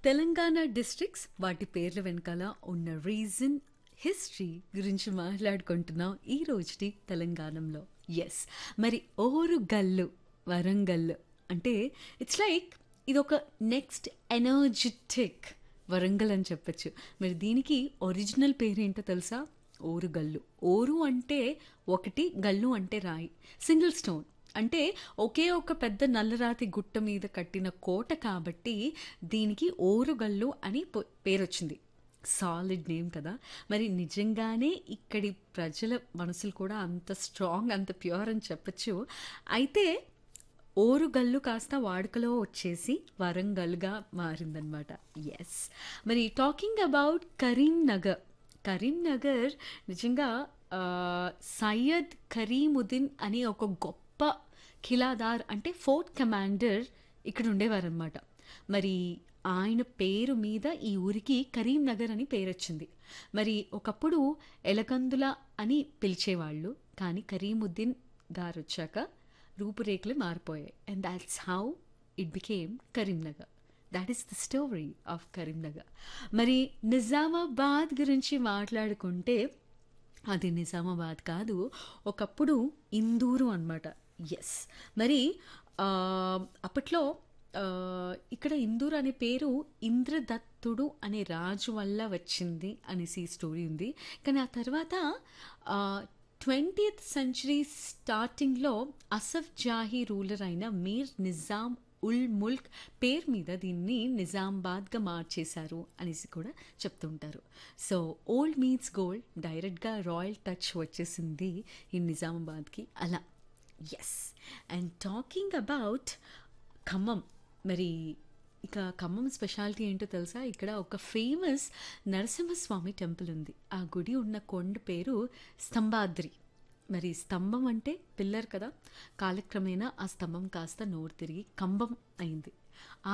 Telangana districts వాటి పేర్ల వెనకాల ఉన్న రీజన్ హిస్టరీ గురించి మాట్లాడుకుంటున్నాం ఈ రోజుటి తెలంగాణలో ఎస్ మరి ఓరుగల్లు వరంగల్ అంటే ఇట్స్ లైక్ ఇది ఒక నెక్స్ట్ ఎనర్జెటిక్ వరంగల్ అని చెప్పచ్చు మరి దీనికి ఒరిజినల్ పేరేంటో తెలుసా ఓరుగల్లు ఓరు అంటే ఒకటి గల్లు అంటే రాయి సింగిల్ స్టోన్ అంటే ఒకే ఒక పెద్ద నల్లరాతి గుట్ట మీద కట్టిన కోట కాబట్టి దీనికి ఓరుగల్లు అని పో- పేరొచ్చింది సాలిడ్ నేమ్ కదా మరి నిజంగానే ఇక్కడి ప్రజల మనసులు కూడా అంత స్ట్రాంగ్ అంత ప్యూర్ అని చెప్పచ్చు అయితే ఓరుగల్లు కాస్త వాడుకలో వచ్చేసి వరంగల్గా మారిందనమాట ఎస్ మరి టాకింగ్ అబౌట్ కరీంనగర్ కరీంనగర్ నిజంగా ఆ, సయ్యద్ కరీముద్దీన్ అనే ఒక గొప్ప ఖిలాదార్ అంటే ఫోర్ట్ కమాండర్ ఇక్కడ ఉండేవారనమాట మరి ఆయన పేరు మీద ఈ ఊరికి కరీంనగర్ అని పేరు వచ్చింది మరి ఒకప్పుడు ఎలకందుల అని పిలిచేవాళ్ళు కానీ కరీముద్దీన్ గారు వచ్చాక రూపురేఖలు మారిపోయాయి and that's how it became Karimnagar that is the story of Karimnagar మరి నిజామాబాద్ గురించి మాట్లాడుకుంటే అది నిజామాబాద్ కాదు ఒకప్పుడు ఇందూరు అనమాట ఎస్ మరి ఆ, అప్పట్లో ఆ, ఇక్కడ ఇందూరు అనే పేరు ఇంద్రదత్తుడు అనే రాజు వల్ల వచ్చింది అనేసి స్టోరీ ఉంది కానీ ఆ తర్వాత ట్వంటీయత్ సెంచరీ స్టార్టింగ్లో అసఫ్ జాహీ రూలర్ అయిన మీర్ నిజాం ఉల్ ముల్క్ పేరు మీద దీన్ని నిజామాబాద్గా మార్చేశారు అనేసి కూడా చెప్తుంటారు సో ఓల్డ్ మీన్స్ గోల్డ్ డైరెక్ట్గా రాయల్ టచ్ వచ్చేసింది ఈ నిజామాబాద్కి అలా yes and talking about Khammam మరి ఇక ఖమ్మం స్పెషాలిటీ ఏంటో తెలుసా ఇక్కడ ఒక ఫేమస్ నరసింహస్వామి టెంపుల్ ఉంది ఆ గుడి ఉన్న కొండ పేరు స్తంభాద్రి మరి స్తంభం అంటే పిల్లర్ కదా కాలక్రమేణా ఆ స్తంభం కాస్త నోరు తిరిగి కంబం అయింది